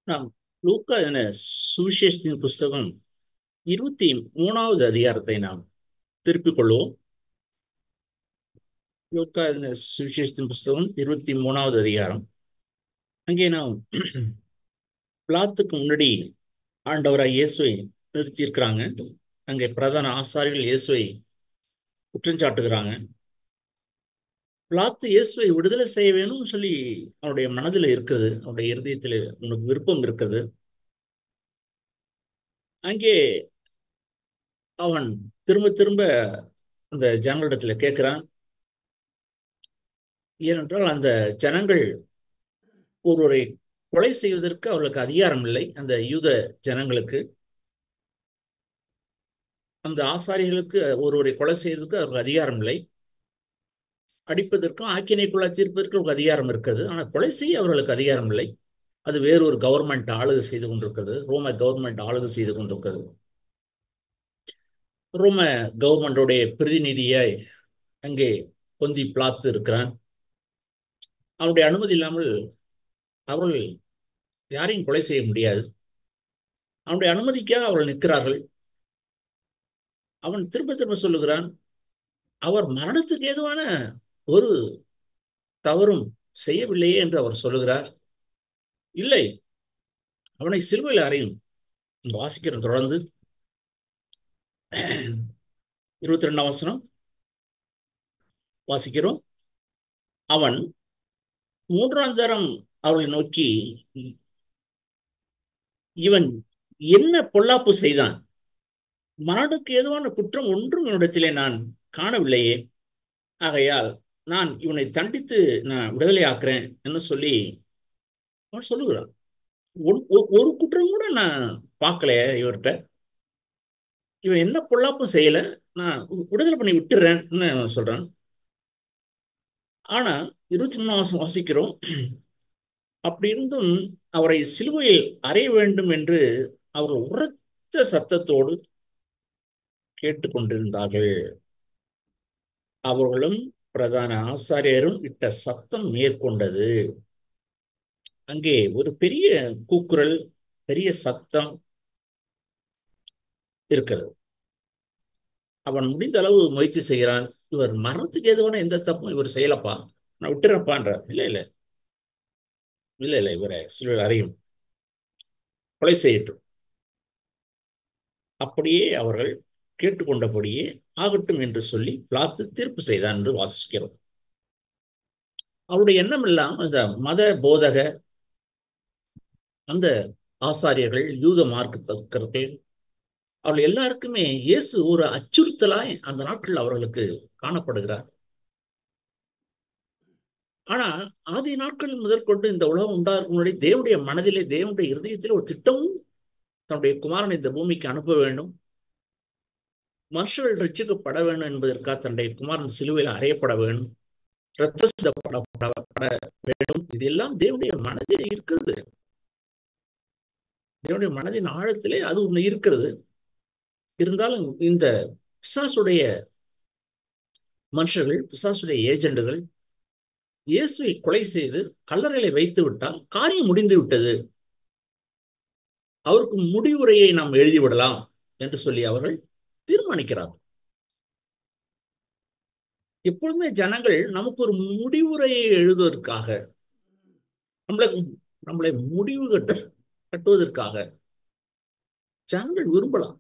நாம் லூக்கா என சுவிசேஷத்தின் புஸ்தகம் இருபத்தி மூணாவது அதிகாரத்தை நாம் திருப்பிக் கொள்வோம் லூக்கா என சுவிசேஷத்தின் புஸ்தகம் இருபத்தி மூணாவது அதிகாரம் அங்கே நாம் பிளாத்துக்கு முன்னாடி ஆண்டவராய் இயேசுவை நிறுத்தியிருக்கிறாங்க அங்கே பிரதான ஆசாரிகள் இயேசுவை குற்றஞ்சாட்டுகிறாங்க பிளாத்து இயேசுவை விடுதலை செய்ய வேணும்னு சொல்லி அவனுடைய மனதில் இருக்கிறது அவனுடைய இருதயத்தில் உனக்கு விருப்பம் இருக்கிறது அங்கே அவன் திரும்ப திரும்ப அந்த ஜனங்களிடத்துல கேட்கிறான் ஏனென்றால் அந்த ஜனங்கள் ஒருவரை கொலை செய்வதற்கு அவர்களுக்கு அதிகாரம் இல்லை அந்த யூத ஜனங்களுக்கு அந்த ஆசாரிகளுக்கு ஒருவரை கொலை செய்வதற்கு அவருக்கு அதிகாரம் இல்லை அடிப்பதற்கும் ஆக்கினைக்குள்ள தீர்ப்பதற்கு அவருக்கு அதிகாரம் இருக்கிறது ஆனால் கொலை செய்ய அவர்களுக்கு அதிகாரம் இல்லை அது வேறொரு கவர்மெண்ட் ஆளுகை செய்து கொண்டிருக்கிறது ரோம கவர்மெண்ட் ஆளுகை செய்து கொண்டிருக்கிறது ரோம கவர்மெண்டோடைய பிரதிநிதியாய் அங்கே பொந்தி பிளாத்து இருக்கிறான் அவருடைய அனுமதி இல்லாமல் அவர்கள் யாரையும் கொலை செய்ய முடியாது அவனுடைய அனுமதிக்காக அவர்கள் நிற்கிறார்கள் அவன் திரும்ப திரும்ப சொல்லுகிறான் அவர் மரணத்துக்கு ஏதுவான ஒரு தவறும் செய்யவில்லையே என்று அவர் சொல்லுகிறார் இல்லை அவனை சிலுவையில் அறையும் வாசிக்கிறோம் தொடர்ந்து இருபத்தி ரெண்டாம் வசனம் வாசிக்கிறோம் அவன் மூன்றாம் தரம் அவளை நோக்கி இவன் என்ன பொல்லாப்பு செய்தான் மரணத்துக்கு ஏதுவான குற்றம் ஒன்றும் என்னிடத்திலே நான் காணவில்லையே ஆகையால் நான் இவனை தண்டித்து நான் விடுதலை ஆக்குறேன் என்று சொல்லி அவன் சொல்லுகிறான் ஒரு குற்றம் கூட நான் பார்க்கல இவர்கிட்ட இவன் என்ன பொல்லாப்பும் செய்யல நான் விடுதலை பண்ணி விட்டுறேன்னு அவன் சொல்றான் ஆனா இருபத்தி மூணாம் வருஷம் வாசிக்கிறோம் அப்படி இருந்தும் அவரை சிலுவையில் அறைய வேண்டும் என்று அவர்கள் உரத்த சத்தத்தோடு கேட்டுக்கொண்டிருந்தார்கள் அவர்களும் பிரதான ஆசாரியரும் இட்ட சத்தம் மேற்கொண்டது அங்கே ஒரு பெரிய கூக்குரல் பெரிய சத்தம் இருக்கிறது அவன் முடிந்த அளவு முயற்சி செய்கிறான் இவர் மரணத்துக்கு எதுவான எந்த தப்பும் இவர் செய்யலப்பா நான் விட்டுறப்பான்றார் இல்லை இல்லை இல்லை இல்லை இவரை சிலுவையில் அறியும் கொலை செய்யட்டும் அப்படியே அவர்கள் கேட்டுக்கொண்டபடியே ஆகட்டும் என்று சொல்லி பிளாத்து தீர்ப்பு செய்தான் என்று வாசிக்கிறோம் அவருடைய எண்ணம் எல்லாம் அந்த மத போதக அந்த ஆசாரியர்கள் யூத மார்க்கத்தக்கர்கள் அவர்கள் எல்லாருக்குமே இயேசு ஒரு அச்சுறுத்தலாய் அந்த நாட்கள் அவர்களுக்கு காணப்படுகிறார் ஆனா ஆதி நாட்கள் முதற்கொண்டு இந்த உலகம் உண்டாகும் முன்னாடி தேவனுடைய மனதிலே தேவனுடைய இருதயத்திலே ஒரு திட்டமும் தன்னுடைய குமாரனை இந்த பூமிக்கு அனுப்ப வேண்டும் மனுஷர்கள் ரட்சிக்கப்பட வேண்டும் என்பதற்காக தன்னுடைய குமாரன் சிலுவையில் அறையப்பட வேண்டும் ரத்தப்பட வேண்டும் இதெல்லாம் தேவனுடைய மனதில் இருக்கிறது தேவனுடைய மனதின் ஆழத்திலே அது ஒண்ணு இருக்கிறது இருந்தாலும் இந்த பிசாசுடைய மனுஷர்கள் பிசாசுடைய ஏஜெண்டுகள் இயேசுவை கொலை செய்து கல்லறைகளை வைத்து விட்டால் காரியம் முடிந்து விட்டது அவருக்கு முடிவுரையை நாம் எழுதிவிடலாம் என்று சொல்லி அவர்கள் தீர்மானிக்கிறார்கள் எப்பொழுதுமே ஜனங்கள் நமக்கு ஒரு முடிவுரையை எழுதுவதற்காக நம்மளை நம்மளை முடிவு கட்ட கட்டுவதற்காக ஜனங்கள் விரும்பலாம்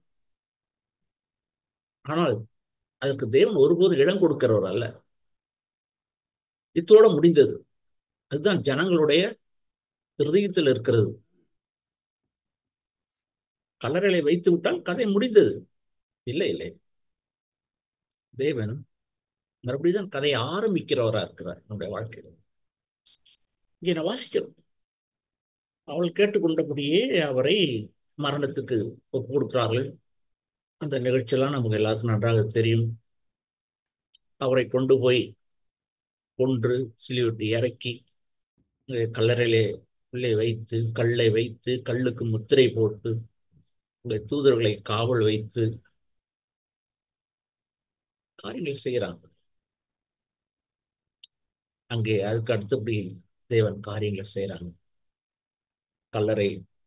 ஆனால் அதற்கு தேவன் ஒருபோது இடம் கொடுக்கிறவர் அல்ல இத்தோட முடிந்தது அதுதான் ஜனங்களுடைய ஹிருதயத்தில் இருக்கிறது கல்லறைகளை வைத்து விட்டால் கதை முடிந்தது இல்லை இல்லை தேவன் மறுபடியும் தான் கதையை ஆரம்பிக்கிறவரா இருக்கிறார் நம்முடைய வாழ்க்கையில் இங்கே நான் வாசிக்கிறோம் அவள் கேட்டுக்கொண்டபடியே அவரை மரணத்துக்கு ஒப்பு கொடுக்கிறார்கள் அந்த நிகழ்ச்சியெல்லாம் நமக்கு எல்லாருக்கும் நன்றாக தெரியும் அவரை கொண்டு போய் கொன்று சிலிவிட்டு இறக்கி கல்லறையிலே உள்ளே வைத்து கல்லை வைத்து கல்லுக்கு முத்திரை போட்டு தூதர்களை காவல் வைத்து காரியங்கள் செய்கிறாங்க அங்கே அதுக்கு அடுத்தபடி தேவன் காரியங்களை செய்கிறாங்க கல்லறை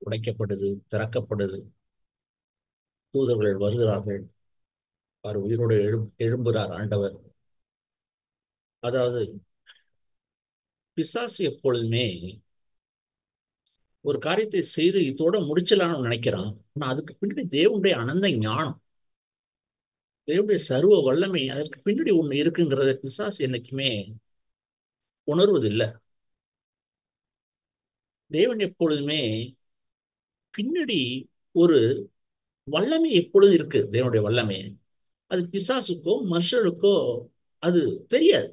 உடைக்கப்படுது திறக்கப்படுது தூதர்கள் வருகிறார்கள் அவர் உயிரோடு எழும் எழும்புகிறார் ஆண்டவர் அதாவது பிசாசு எப்பொழுதுமே ஒரு காரியத்தை செய்து இதோட முடிச்சலாம்னு நினைக்கிறான் ஆனா அதுக்கு பின்னாடி தேவனுடைய அனந்த ஞானம் தேவனுடைய சர்வ வல்லமை அதற்கு பின்னாடி ஒண்ணு இருக்குங்கிறத பிசாசு என்னைக்குமே உணர்வதில்லை தேவன் எப்பொழுதுமே பின்னாடி ஒரு வல்லமை எப்பொழுதும் இருக்கு தேவனுடைய வல்லமை அது பிசாசுக்கோ மனுஷருக்கோ அது தெரியாது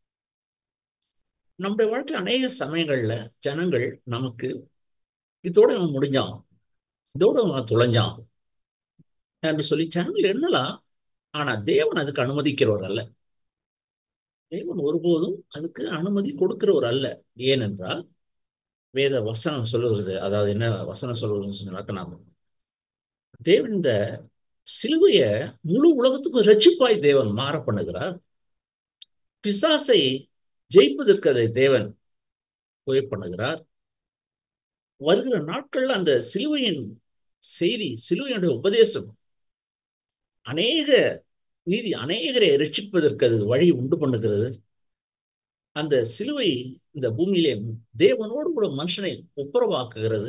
நம்முடைய வாழ்க்கையில் அநேக சமயங்கள்ல ஜனங்கள் நமக்கு இதோட அவன் முடிஞ்சான் இதோட அவன் துளைஞ்சான் என்று சொல்லி ஜனங்கள் என்னலாம் ஆனா தேவன் அதுக்கு அனுமதிக்கிறவர் அல்ல தேவன் ஒருபோதும் அதுக்கு அனுமதி கொடுக்கிறவர் அல்ல ஏனென்றால் வேத வசனம் சொல்லுகிறது அதாவது என்ன வசனம் சொல்லுறதுன்னு சொன்னாக்க நாம தேவன் இந்த சிலுவைய முழு உலகத்துக்கும் ரட்சிப்பாய் தேவன் மாற பண்ணுகிறார் பிசாசை ஜெயிப்பதற்கு அதை தேவன் உதவி பண்ணுகிறார் வருகிற நாட்கள்ல அந்த சிலுவையின் செய்தி சிலுவையினுடைய உபதேசம் அநேக நீதி அநேகரை ரட்சிப்பதற்கு அது வழி உண்டு பண்ணுகிறது அந்த சிலுவை இந்த பூமியிலே தேவனோடு கூட மனுஷனை ஒப்புரவாக்குகிறது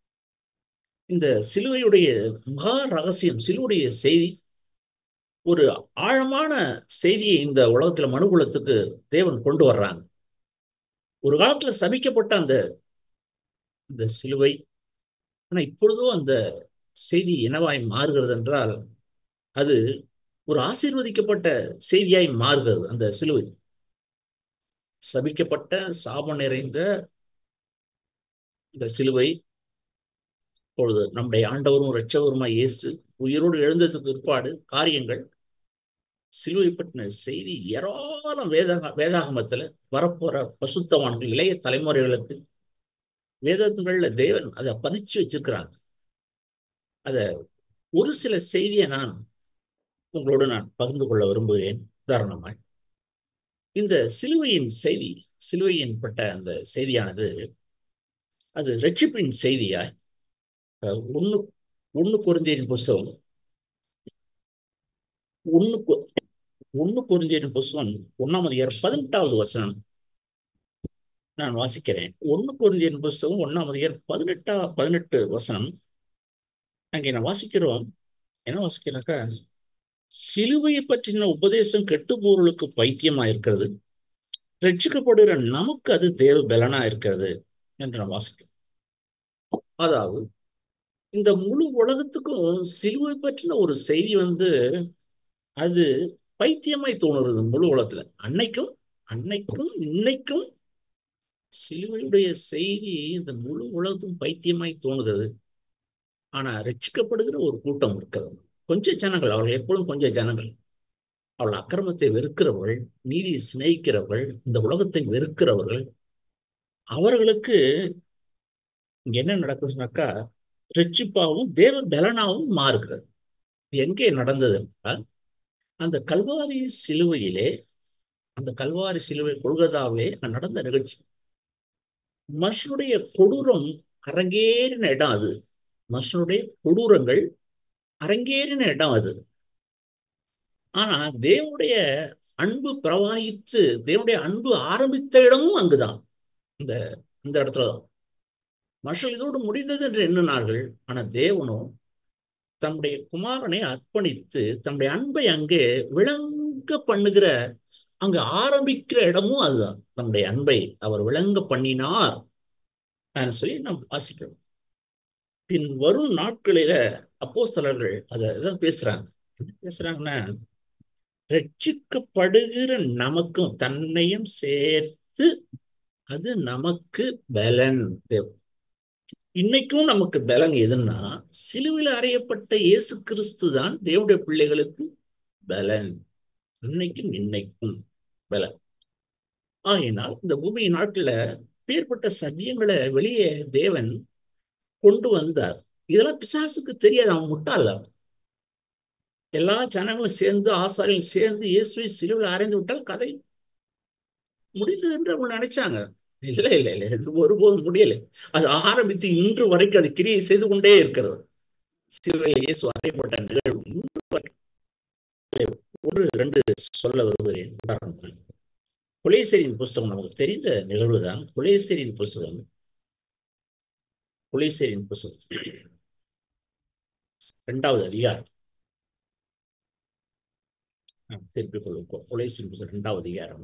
இந்த சிலுவையுடைய மகா ரகசியம் சிலுவையுடைய செய்தி ஒரு ஆழமான செய்தியை இந்த உலகத்துல மனுகுலத்துக்கு தேவன் கொண்டு வர்றாங்க ஒரு காலத்துல சபிக்கப்பட்ட அந்த இந்த சிலுவை ஆனா இப்பொழுதோ அந்த செய்தி என்னவாய் மாறுகிறது என்றால் அது ஒரு ஆசீர்வதிக்கப்பட்ட செய்தியாய் மாறுகிறது அந்த சிலுவை சபிக்கப்பட்ட சாபம் நிறைந்த இந்த சிலுவை இப்பொழுது நம்முடைய ஆண்டவரும் இரட்சகருமாய் இயேசு உயிரோடு எழுந்ததுக்கு பிற்பாடு காரியங்கள் சிலுவை பற்றின செய்தி ஏராளம் வேதாக வேதாகமத்துல வரப்போற பசுத்தவான்கள் இளைய தலைமுறைகளுக்கு வேதத்துகள்ல தேவன் அதை பதிச்சு வச்சிருக்கிறாங்க அத ஒரு சில செய்தியை நான் உங்களோடு நான் பகிர்ந்து கொள்ள விரும்புகிறேன் உதாரணமாய் இந்த சிலுவையின் செய்தி சிலுவையின் பட்ட அந்த செய்தியானது அது ரட்சிப்பின் செய்தியாய் ஒன்னு ஒன்னு குறைந்தரின் புஸ்தகம் ஒன்னு ஒன்னு குறைந்தரின் புஸ்தகம் ஒன்னாம் அதிகாரம் பதினெட்டாவது வசனம் நான் வாசிக்கிறேன் ஒன்னு குறைந்தரின் புஸ்தகம் ஒன்னாம் அதிகாரம் பதினெட்டா பதினெட்டு வசனம் அங்கே நான் வாசிக்கிறோம் என்ன வாசிக்கிறாக்கா சிலுவையை பற்றின உபதேசம் கெட்டுப்போர்களுக்கு பைத்தியமா இருக்கிறது ரட்சிக்கப்படுகிற நமக்கு அது தேவ பலனா இருக்கிறது என்று நான் வாசிக்கிறேன் அதாவது இந்த முழு உலகத்துக்கும் சிலுவை பற்றின ஒரு செய்தி வந்து அது பைத்தியமாய் தோணுறது முழு உலகத்துல அன்னைக்கும் அன்னைக்கும் இன்னைக்கும் சிலுவையுடைய செய்தி இந்த முழு உலகத்துக்கும் பைத்தியமாய் தோணுகிறது ஆனா ரட்சிக்கப்படுகிற ஒரு கூட்டம் இருக்கிறது கொஞ்சம் ஜனங்கள் அவர்கள் எப்பொழுதும் கொஞ்சம் ஜனங்கள் அவள் அக்கிரமத்தை வெறுக்கிறவர்கள் நீதியை சிநேகிக்கிறவர்கள் இந்த உலகத்தை வெறுக்கிறவர்கள் அவர்களுக்கு இங்க என்ன நடக்குதுனாக்கா ரிச்சிப்பாவும் தேவ பலனாவும் மாறுகிறது எங்கே நடந்தது என்றால் அந்த கல்வாரி சிலுவையிலே அந்த கல்வாரி சிலுவை கொள்கதாவிலே நடந்த நிகழ்ச்சி மனுஷனுடைய கொடூரம் அரங்கேறின இடம் அது மனுஷனுடைய கொடூரங்கள் அரங்கேறின இடம் அது ஆனா தேவனுடைய அன்பு பிரவாகித்து தேவனுடைய அன்பு ஆரம்பித்த இடமும் அங்குதான் இந்த இந்த இடத்துலதான் மனுஷன் இதோடு முடிந்தது என்று எண்ணினார்கள் ஆனா தேவனோ தம்முடைய குமாரனை அர்ப்பணித்து தம்முடைய அன்பை அங்கே விளங்க பண்ணுகிற அங்க ஆரம்பிக்கிற இடமும் அதுதான் நம்முடைய அன்பை அவர் விளங்க பண்ணினார் சொல்லி நாம் வாசிக்கிறோம் பின் வரும் நாட்களில அப்போஸ்தலர்கள் அதை தான் பேசுறாங்க என்ன பேசுறாங்கன்னா ரட்சிக்கப்படுகிற நமக்கும் தன்னையும் சேர்த்து அது நமக்கு பலன் தேவை இன்னைக்கும் நமக்கு பலன் எதுன்னா சிலுவையில் அறையப்பட்ட இயேசு கிறிஸ்து தான் தேவனுடைய பிள்ளைகளுக்கு பலன் இன்னைக்கும் இன்னைக்கும் பலன் ஆகையினால் இந்த பூமி நாட்டில் பேர்பட்ட சத்தியங்களை வெளியே தேவன் கொண்டு வந்தார் இதெல்லாம் பிசாசுக்கு தெரியாது அவன் முட்டாள் எல்லா ஜனங்களும் சேர்ந்து ஆசாரியும் சேர்ந்து இயேசுவை சிலுவையில் அறைந்து விட்டால் கதை முடிந்தது என்று அவங்க நினைச்சாங்க இல்லை இல்லை இல்லை இது ஒருபோதும் முடியலை அது ஆரம்பித்து இன்று வரைக்கும் அது கிரியை செய்து கொண்டே இருக்கிறது சிலுவையில் இயேசு அறையப்பட்ட நிகழ்வு இன்று வரைக்கும் ஒரு ரெண்டு சொல்ல விரும்புகிறேன் உதாரணமாக குலேசரின் புஸ்தகம் நமக்கு தெரிந்த நிகழ்வு தான் குலேசரின் புஸ்தகம் குலேசரின் புஸ்தகம் இரண்டாவது அதிகாரம் திருப்பிக் கொள்ளும் குலேசரின் புஸ்தகம் இரண்டாவது அதிகாரம்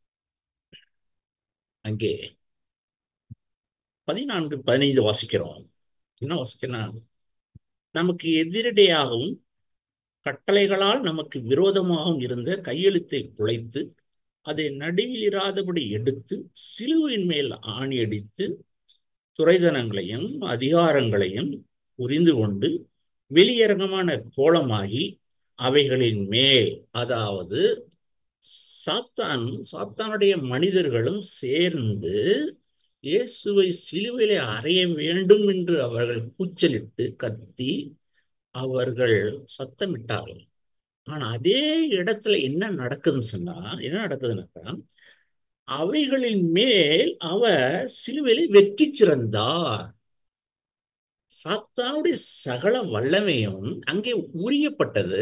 அங்கே பதினான்கு பதினைந்து வாசிக்கிறோம் என்ன வாசிக்கிறோம் நமக்கு எதிரடையாகவும் கட்டளைகளால் நமக்கு விரோதமாகவும் இருந்த கையெழுத்தை குலைத்து அதை நடுவில் இராதபடி எடுத்து சிலுவையின் மேல் ஆணியடித்து துறைதனங்களையும் அதிகாரங்களையும் புரிந்து கொண்டு வெளியரங்கமான கோலமாகி அவைகளின் மேல் அதாவது சாத்தான் சாத்தானுடைய மனிதர்களும் சேர்ந்து இயேசுவை சிலுவையிலே அறைய வேண்டும் என்று அவர்கள் கூச்சலிட்டு கத்தி அவர்கள் சத்தமிட்டார்கள் ஆனா அதே இடத்துல என்ன நடக்குதுன்னு சொன்னா என்ன நடக்குதுன்னாக்கா அவைகளின் மேல் அவர் சிலுவையிலே வெற்றி சிறந்தார் சாத்தானுடைய சகல வல்லமையும் அங்கே உரியப்பட்டது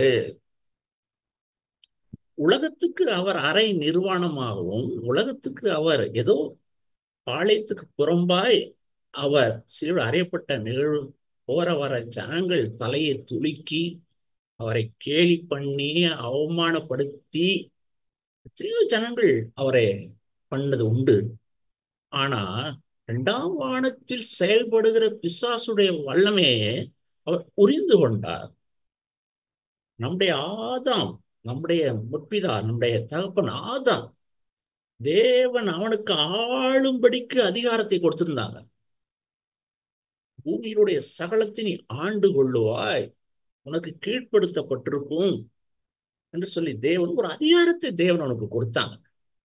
உலகத்துக்கு அவர் அறை நிர்வாணமாகவும் உலகத்துக்கு அவர் ஏதோ பாளையத்துக்கு புறம்பாய் அவர் சிறு அறையப்பட்ட நிகழ்வு போற வர ஜனங்கள் தலையை துலுக்கி அவரை கேலி பண்ணி அவமானப்படுத்தி எத்தனையோ ஜனங்கள் அவரை பண்ணது உண்டு ஆனா இரண்டாம் வானத்தில் செயல்படுகிற பிசாசுடைய வல்லமையை அவர் புரிந்து கொண்டார் நம்முடைய ஆதாம் நம்முடைய முற்பிதா நம்முடைய தகப்பன் ஆதாம் தேவன் அவனுக்கு ஆளும்படிக்கு அதிகாரத்தை கொடுத்திருந்தாங்க பூமியினுடைய சகலத்தை நீ ஆண்டு கொள்ளுவாய் உனக்கு கீழ்ப்படுத்தப்பட்டிருக்கும் என்று சொல்லி தேவன் ஒரு அதிகாரத்தை தேவன் அவனுக்கு கொடுத்தாங்க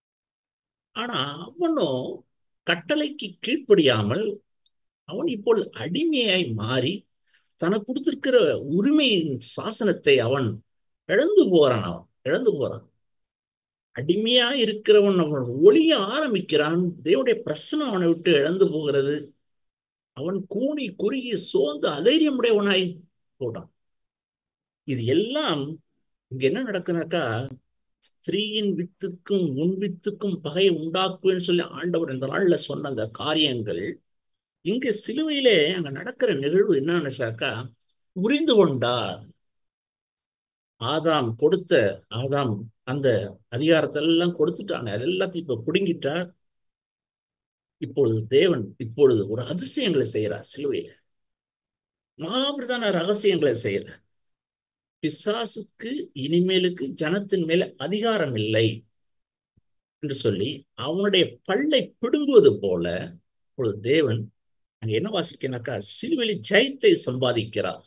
ஆனா அவனும் கட்டளைக்கு கீழ்ப்படியாமல் அவன் இப்பொழுது அடிமையாய் மாறி தனக்கு கொடுத்திருக்கிற உரிமையின் சாசனத்தை அவன் இழந்து போறான் அவன் இழந்து போறான் அடிமையா இருக்கிறவன் அவன் ஒளிய ஆரம்பிக்கிறான் தேவனுடைய பிரசனம் அவனை விட்டு இழந்து போகிறது அவன் கூணி குறுகி சோர்ந்து அதைரியமுடையவனாய் போட்டான் இது எல்லாம் இங்க என்ன நடக்குனாக்கா ஸ்திரீயின் வித்துக்கும் உன் வித்துக்கும் பகை உண்டாக்குவேன்னு சொல்லி ஆண்டவர் இந்த நாள்ல சொன்ன அந்த காரியங்கள் இங்க சிலுவையிலே அங்க நடக்கிற நிகழ்வு என்னன்னாக்கா புரிந்து கொண்டார் ஆதாம் கொடுத்த ஆதாம் அந்த அதிகாரத்தை எல்லாம் கொடுத்துட்டாங்க அது எல்லாத்தையும் இப்ப பிடுங்கிட்டார் இப்பொழுது தேவன் இப்பொழுது ஒரு அதிசயங்களை செய்யறார் சிலுவையில மகாபிரதான ரகசியங்களை செய்யறார் பிசாசுக்கு இனிமேலுக்கு ஜனத்தின் மேல அதிகாரம் இல்லை என்று சொல்லி அவனுடைய பல்லை பிடுங்குவது போல ஒரு தேவன் அங்க என்ன வாசிக்கனாக்கா சிலுவெளி ஜெயத்தை சம்பாதிக்கிறார்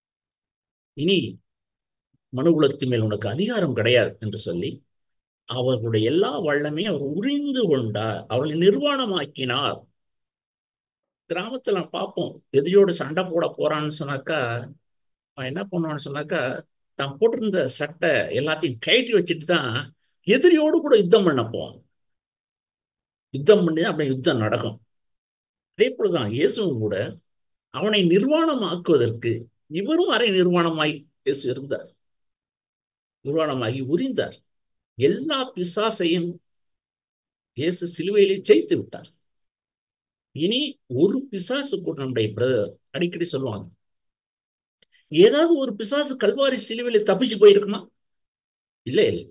இனி மனுகுலத்து மேல் உனக்கு அதிகாரம் கிடையாது என்று சொல்லி அவர்களுடைய எல்லா வல்லமையும் அவர் உறிந்து கொண்டார் அவர்களை நிர்வாணமாக்கினார் கிராமத்துல பார்ப்போம் எதிரியோடு சண்டை போட போறான்னு சொன்னாக்கா அவன் என்ன பண்ணுவான்னு சொன்னாக்கா தான் போட்டிருந்த சட்டை எல்லாத்தையும் கழட்டி வச்சுட்டு தான் எதிரியோடு கூட யுத்தம் பண்ண போவான் யுத்தம் பண்ணி தான் அப்படி யுத்தம் நடக்கும் அதே போலதான் இயேசுவும் கூட அவனை நிர்வாணமாக்குவதற்கு இவரும் அரை நிர்வாணமாய் இயேசு இருந்தார் நிர்வாணமாகி உரிந்தார் எல்லா பிசாசையும் இயேசு சிலுவையிலே ஜெயித்து விட்டார் இனி ஒரு பிசாசு கூட நம்முடைய பிரதர் அடிக்கடி சொல்லுவாங்க ஏதாவது ஒரு பிசாசு கல்வாரி சிலுவையில தப்பிச்சு போயிருக்குமா இல்ல இல்லை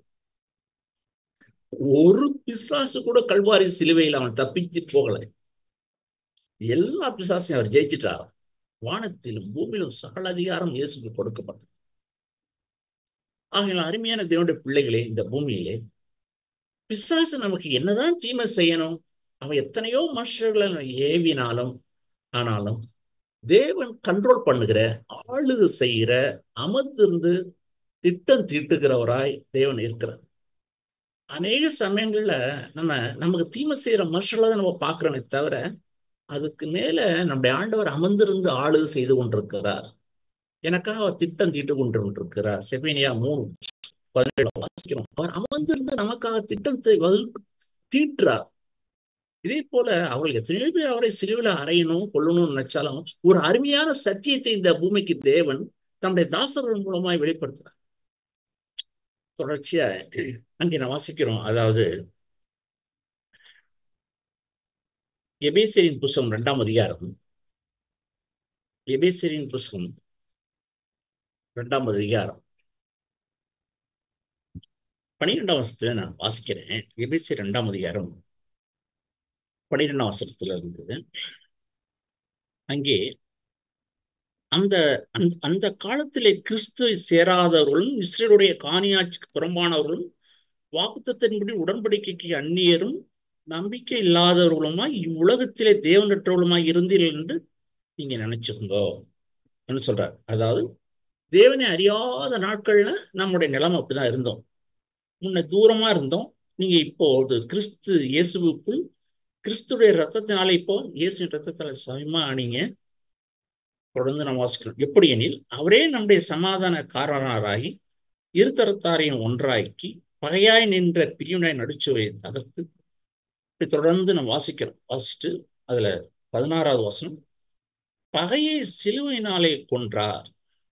ஒரு பிசாசு கூட கல்வாரி சிலுவையில் அவன் தப்பிச்சு போகல எல்லா பிசாசையும் அவர் ஜெயிச்சிட்டார் வானத்திலும் பூமியிலும் சகல அதிகாரம் இயேசுக்கு கொடுக்கப்பட்டது ஆகையால் அருமையான தேவனுடைய பிள்ளைகளே இந்த பூமியிலே பிசாசு நமக்கு என்னதான் தீமை செய்யணும் அவன் எத்தனையோ மனுஷர்களை ஏவினாலும் ஆனாலும் தேவன் கண்ட்ரோல் பண்ணுகிற ஆளுக செய்கிற அமர்ந்திருந்து திட்டம் தீட்டுகிறவராய் தேவன் இருக்கிறார் அநேக சமயங்கள்ல நம்ம நமக்கு தீமை செய்யற மனுஷர்களை தான் நம்ம பார்க்கிறோமே தவிர அதுக்கு மேல நம்முடைய ஆண்டவர் அமர்ந்திருந்து ஆளுக செய்து கொண்டிருக்கிறார் எனக்காக அவர் திட்டம் தீட்டு கொண்டிருக்கிறார் செபேனியா மூணு பதினேழு வாசிக்கிறோம் அவர் அமர்ந்திருந்து நமக்காக திட்டத்தை வகு தீட்டுறார் இதே போல அவர்கள் எத்தனையோ பேர் அவரை சிலுவையில் அறையணும் கொல்லணும்னு நினைச்சாலும் ஒரு அருமையான சத்தியத்தை இந்த பூமிக்கு தேவன் தம்முடைய தாசர்கள் மூலமாய் வெளிப்படுத்துறார் தொடர்ச்சியா அங்கே நான் வாசிக்கிறோம் அதாவது எபேசரின் புஸ்தகம் இரண்டாம் அதிகாரம் எபேசரின் புஸ்தகம் இரண்டாம் அதிகாரம் பனிரெண்டாம் வருஷத்துல நான் வாசிக்கிறேன் எபேசி இரண்டாம் அதிகாரம் பனிரெண்டாம் வருஷத்துல இருந்தது அங்கே அந்த அந்த காலத்திலே கிறிஸ்துவை சேராதவர்களும் இஸ்ரேலுடைய காணியாட்சிக்கு புறம்பானவர்களும் வாக்குத்தத்தின்படி உடன்படிக்கைக்கு அந்நியரும் நம்பிக்கை இல்லாதவர்களுமாய் இவ்வுலகத்திலே தேவனற்றவர்களுமாய் இருந்தீர்கள் என்று நீங்க நினைச்சுக்கோங்க என்ன சொல்றார் அதாவது தேவனை அறியாத நாட்கள்ல நம்முடைய நிலைமை அப்படிதான் இருந்தோம் முன்ன தூரமா இருந்தோம் நீங்க இப்போ ஒரு கிறிஸ்து இயேசுவுக்குள் கிறிஸ்துடைய ரத்தத்தினால இப்போ இயேசு ரத்தத்தால சமயமா ஆனீங்க தொடர்ந்து நம்ம வாசிக்கணும் எப்படி எனில் அவரே நம்முடைய சமாதான காரணராகி இருதரத்தாரையும் ஒன்றாக்கி பகையாய் நின்ற பிரிவினை நடுச்சுவை தகர்த்து இப்படி தொடர்ந்து நம்ம வாசிக்கிறோம் வாசிச்சுட்டு அதுல பதினாறாவது வசனம் பகையை சிலுவையினாலே கொன்றார்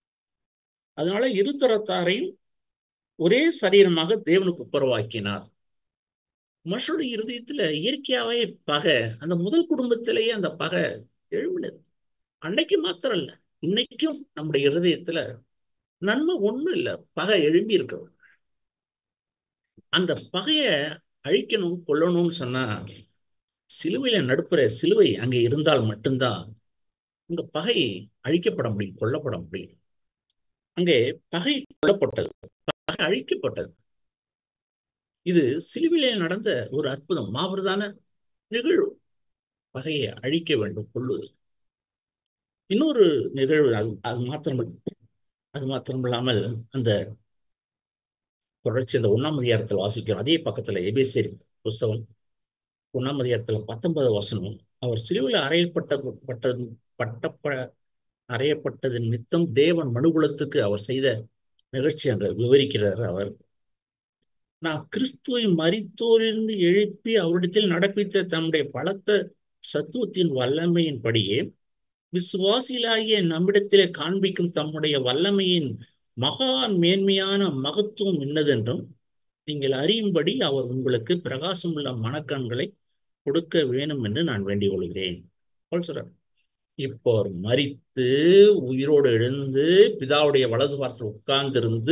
அதனால இருதரத்தாரையும் ஒரே சரீரமாக தேவனுக்கு ஒப்புரவாக்கினார் மனுஷனுடைய இருதயத்துல இயற்கையாவே பகை அந்த முதல் குடும்பத்திலேயே அந்த பகை எழும்பினது அன்னைக்கு மாத்திரம் இல்ல இன்னைக்கும் நம்முடைய இருதயத்துல நன்மை ஒண்ணும் இல்லை பகை எழும்பி இருக்கிறது அந்த பகைய அழிக்கணும் கொல்லணும்னு சொன்னா சிலுவையில நடுப்புற சிலுவை அங்கே இருந்தால் மட்டும்தான் அங்க பகை அழிக்கப்பட முடியும் கொல்லப்பட முடியும் அங்கே பகை கொல்லப்பட்டது பகை அழிக்கப்பட்டது இது சிலுவையிலே நடந்த ஒரு அற்புதம் மாபெருதான நிகழ்வு பகையை அழிக்க வேண்டும் கொள்ளுவது இன்னொரு நிகழ்வு அது அது மாத்திரம் அது மாத்திரமில்லாமல் அந்த தொடர்ச்சி அந்த ஒன்னாம் அதிகாரத்தில் வாசிக்கிறோம் அதே பக்கத்துல எபேசேரி புஸ்தகம் ஒன்னாம் அதிகாரத்துல பத்தொன்பது வசனம் அவர் சிலுவையில் அறையப்பட்ட பட்டது பட்டப்ப அறையப்பட்டதன் நித்தம் தேவன் மனுகுலத்துக்கு அவர் செய்த நிகழ்ச்சி அங்க விவரிக்கிறார் அவர் நான் கிறிஸ்துவை மறித்தோரிலிருந்து எழுப்பி அவரிடத்தில் நடப்பித்த தம்முடைய பலத்த சத்துவத்தின் வல்லமையின்படியே விசுவாசிகளாகிய நம்மிடத்திலே காண்பிக்கும் தம்முடைய வல்லமையின் மகா மேன்மையான மகத்துவம் என்னதென்றும் நீங்கள் அறியும்படி அவர் உங்களுக்கு பிரகாசமுள்ள மனக்கண்களை கொடுக்க வேணும் என்று நான் வேண்டிக் கொள்கிறேன் சொல்றார் இப்போ அவர் மறித்து உயிரோடு எழுந்து பிதாவுடைய வலது பாரத்தில் உட்கார்ந்திருந்து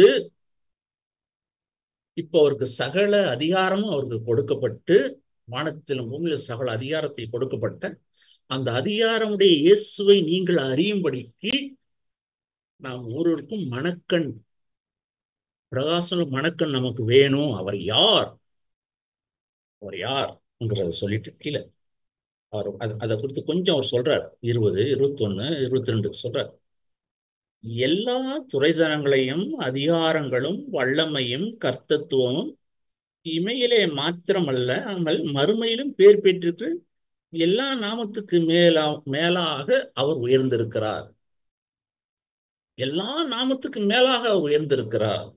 இப்போ அவருக்கு சகல அதிகாரமும் அவருக்கு கொடுக்கப்பட்டு வானத்திலும் பூமியில சகல அதிகாரத்தை கொடுக்கப்பட்ட அந்த அதிகாரமுடைய இயேசுவை நீங்கள் அறியும்படிக்கு நாம் ஒருவருக்கும் மணக்கண் பிரகாசம் மணக்கண் நமக்கு வேணும் அவர் யார் அவர் யார்ங்கிறத சொல்லிட்டு கீழே அவர் அதை குறித்து கொஞ்சம் அவர் சொல்றார் இருபது இருபத்தி ஒன்னு இருபத்தி ரெண்டு சொல்றார் எல்லா துறைதனங்களையும் அதிகாரங்களும் வல்லமையும் கர்த்தத்துவமும் இமையிலே மாத்திரமல்ல ஆனால் மறுமையிலும் பேர் பெற்றிருக்கு எல்லா நாமத்துக்கு மேலா மேலாக அவர் உயர்ந்திருக்கிறார் எல்லா நாமத்துக்கு மேலாக அவர் உயர்ந்திருக்கிறார்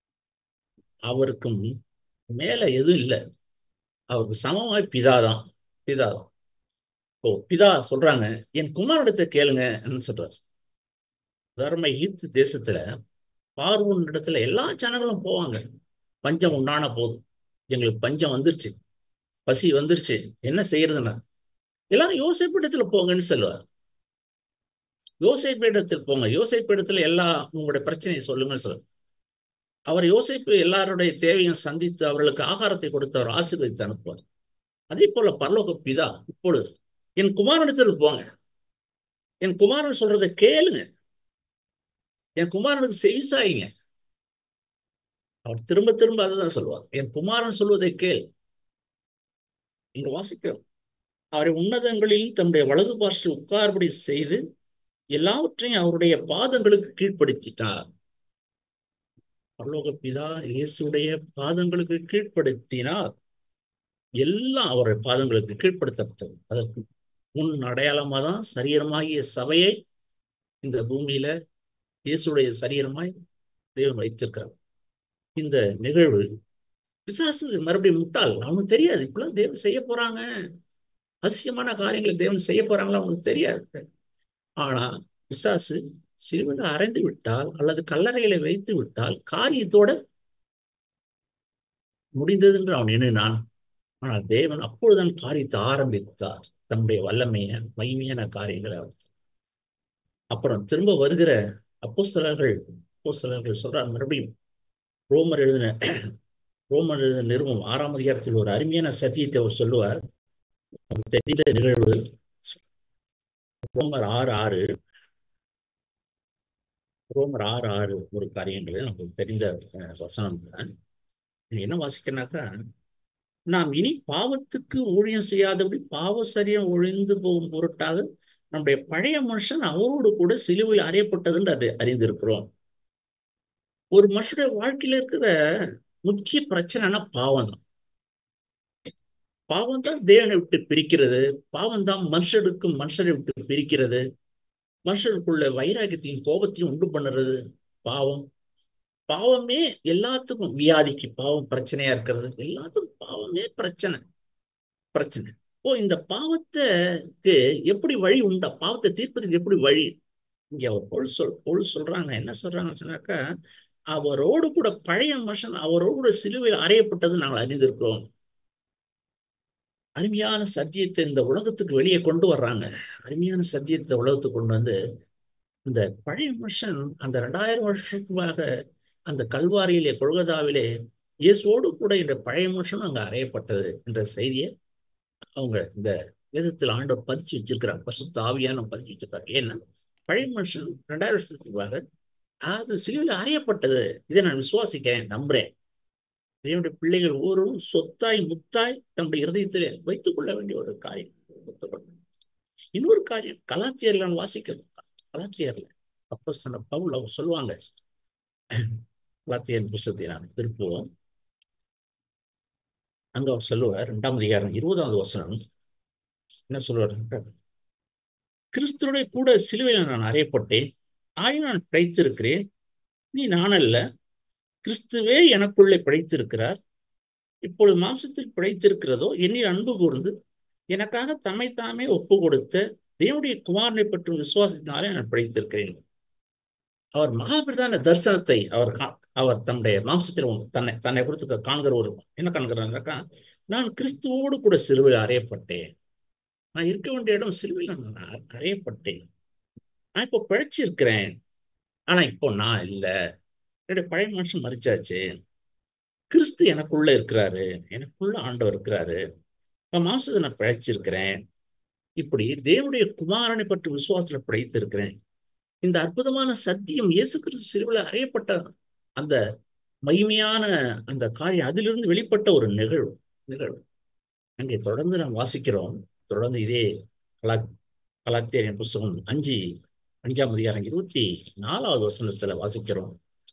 அவருக்கும் மேல எதுவும் இல்லை அவருக்கு சமமாய் பிதாதான் பிதாதான் ஓ பிதா சொல்றாங்க என் குமாரிடத்தை கேளுங்க சொல்றாரு தர்ம ஈத்து தேசத்துல பார்வன் இடத்துல எல்லா ஜனங்களும் போவாங்க பஞ்சம் உண்டான போதும் எங்களுக்கு பஞ்சம் வந்துருச்சு பசி வந்துருச்சு என்ன செய்யறதுன்னா எல்லாரும் யோசிப்பிடத்துல போங்கன்னு சொல்லுவார் யோசிப்பிடத்தில் போங்க யோசிப்பிடத்துல எல்லா உங்களுடைய பிரச்சனையை சொல்லுங்கன்னு சொல்லுவார் அவர் யோசிப்பு எல்லாருடைய தேவையும் சந்தித்து அவர்களுக்கு ஆகாரத்தை கொடுத்து அவர் ஆசீர்வதித்து அனுப்புவார் அதே போல பரலோக பிதா இப்பொழுது என் குமாரனிடத்தில் போங்க என் குமாரன் சொல்றதை கேளுங்க என் குமாரனுக்கு செவிசாயிங்க அவர் திரும்ப திரும்ப அதுதான் சொல்லுவார் என் குமாரன் சொல்வதை கேள் இங்க வாசிக்கிறோம் அவரை உன்னதங்களில் தம்முடைய வலது பார்சில் உட்கார்படி செய்து எல்லாவற்றையும் அவருடைய பாதங்களுக்கு கீழ்ப்படுத்திட்டார் பரலோக பிதா இயேசுடைய பாதங்களுக்கு கீழ்ப்படுத்தினார் எல்லாம் அவருடைய பாதங்களுக்கு கீழ்ப்படுத்தப்பட்டது அதற்கு முன் அடையாளமாக தான் சரீரமாகிய சபையை இந்த பூமியில இயேசுடைய சரீரமாய் தேவன் வைத்திருக்கிறார் இந்த நிகழ்வு பிசாசு மறுபடியும் முட்டாள் அவனுக்கு தெரியாது இப்பெல்லாம் தேவன் செய்ய போறாங்க அதிசயமான காரியங்களை தேவன் செய்ய போறாங்களா அவங்களுக்கு தெரியாது ஆனா பிசாசு சிலுவையில் அறைந்து விட்டால் அல்லது கல்லறைகளை வைத்து விட்டால் காரியத்தோட முடிந்தது என்று அவன் எண்ணினான் ஆனால் தேவன் அப்பொழுதுதான் காரியத்தை ஆரம்பித்தார் தம்முடைய வல்லமைய மகிமையான காரியங்களை அவர் அப்புறம் திரும்ப வருகிற அப்போஸ்தலர்கள் அப்போஸ்தலர்கள் சொல்றார் மறுபடியும் ரோமர் எழுதின ரோமர் எழுதின நிறுவனம் ஆறாம் அதிகாரத்தில் ஒரு அருமையான சத்தியத்தை அவர் சொல்லுவார் தெரிந்த நிகழ்வு ரோமர் ஆறு ஆறு ரோமர் ஆறு ஆறு ஒரு காரியங்கள் நமக்கு தெரிந்த வசனம் தான் என்ன வாசிக்கனாக்கா நாம் இனி பாவத்துக்கு ஊழியம் செய்யாதபடி பாவ சரியம் ஒழிந்து போகும் பொருட்டாக நம்முடைய பழைய மனுஷன் அவரோடு கூட சிலுவையில் அறையப்பட்டது என்று அதை அறிந்திருக்கிறோம் ஒரு மனுஷனுடைய வாழ்க்கையில இருக்கிற முக்கிய பிரச்சனைனா பாவம் தான் பாவம் தான் தேவனை விட்டு பிரிக்கிறது பாவம் தான் மனுஷருக்கும் மனுஷரை விட்டு பிரிக்கிறது மனுஷருக்குள்ள வைராக்கியத்தையும் கோபத்தையும் உண்டு பண்ணுறது பாவம் பாவமே எல்லாத்துக்கும் வியாதிக்கு பாவம் பிரச்சனையா இருக்கிறது எல்லாத்துக்கும் பாவமே பிரச்சனை பிரச்சனை ஓ இந்த பாவத்துக்கு எப்படி வழி உண்டா பாவத்தை தீர்ப்பதுக்கு எப்படி வழி இங்க அவர் பொருள் சொல் பொருள் சொல்றாங்க என்ன சொல்றாங்கன்னு சொன்னாக்கா அவரோடு கூட பழைய மனுஷன் அவரோடு கூட சிலுவையில் அறையப்பட்டது நாங்கள் அறிந்திருக்கிறோம் அருமையான சத்தியத்தை இந்த உலகத்துக்கு வெளியே கொண்டு வர்றாங்க அருமையான சத்தியத்தை உலகத்துக்கு கொண்டு வந்து இந்த பழைய மனுஷன் அந்த ரெண்டாயிரம் வருஷத்துக்காக அந்த கல்வாரியிலே கொள்கதாவிலே இயேசோடு கூட இந்த பழைய மனுஷன் அங்கே அறையப்பட்டது என்ற செய்தியை அவங்க இந்த வேதத்தில் ஆண்டவர் பதிச்சு வச்சிருக்கிறாங்க பசுத்த ஆவியான பதிச்சு வச்சிருக்காங்க ஏன்னா பழைய மனுஷன் ரெண்டாயிரம் வருஷத்துக்காக அது சிலுவையில் அறையப்பட்டது இதை நான் விசுவாசிக்கிறேன் நம்புறேன் தேவனுடைய பிள்ளைகள் ஒவ்வொருவரும் சொத்தாய் முத்தாய் தம்முடைய இருதயத்திலே வைத்துக் கொள்ள வேண்டிய ஒரு காரியம் இன்னொரு காரியம் கலாத்தியர்ல நான் வாசிக்கணும் கலாத்தியர்ல அப்போ சொன்ன பவுல் அவர் சொல்லுவாங்க கலாத்தியர் புஸ்தத்தை நான் திருப்புவோம் அங்க அவர் சொல்லுவார் இரண்டாம் அதிகாரம் இருபதாவது வசனம் என்ன சொல்லுவார் கிறிஸ்துடைய கூட சிலுவையில் நான் அறையப்பட்டேன் ஆய் நான் பிழைத்திருக்கிறேன் நீ நானல்ல கிறிஸ்துவே எனக்குள்ளே பிழைத்திருக்கிறார் இப்பொழுது மாம்சத்தில் பிழைத்திருக்கிறதோ என்னில் அன்பு கூர்ந்து எனக்காக தம்மை தாமே ஒப்பு கொடுத்த தேவனுடைய குமாரனை பற்றும் விசுவாசத்தினாலே நான் பிழைத்திருக்கிறேன் அவர் மகாபிரதான தரிசனத்தை அவர் அவர் தன்னுடைய மாம்சத்தில் தன்னை தன்னை குறித்து காண்கிற ஒரு என்ன காண்கிறாங்கக்கா நான் கிறிஸ்துவோடு கூட சிலுவையில் அறையப்பட்டேன் நான் இருக்க வேண்டிய இடம் சிலுவையில் நான் அறையப்பட்டேன் நான் இப்போ பிழைச்சிருக்கிறேன் ஆனா இப்போ நான் இல்லை என்னுடைய பழைய மனுஷன் மறிச்சாச்சு கிறிஸ்து எனக்குள்ள இருக்கிறாரு எனக்குள்ள ஆண்டவர் இருக்கிறாரு இப்போ மாம்சத்தை நான் பிழைச்சிருக்கிறேன் இப்படி தேவனுடைய குமாரனை பற்றி விசுவாசத்துல பிழைத்திருக்கிறேன் இந்த அற்புதமான சத்தியம் இயேசு கிறிஸ்து சிறுவில் அறியப்பட்ட அந்த மகிமையான அந்த காரியம் அதிலிருந்து வெளிப்பட்ட ஒரு நிகழ்வு நிகழ்வு அங்கே தொடர்ந்து நாம் வாசிக்கிறோம் தொடர்ந்து இதே கலா கலாத்தியரின் புஸ்தகம் அஞ்சு அஞ்சாம் அதிகாரம் இருபத்தி நாலாவது வசனத்துல வாசிக்கிறோம்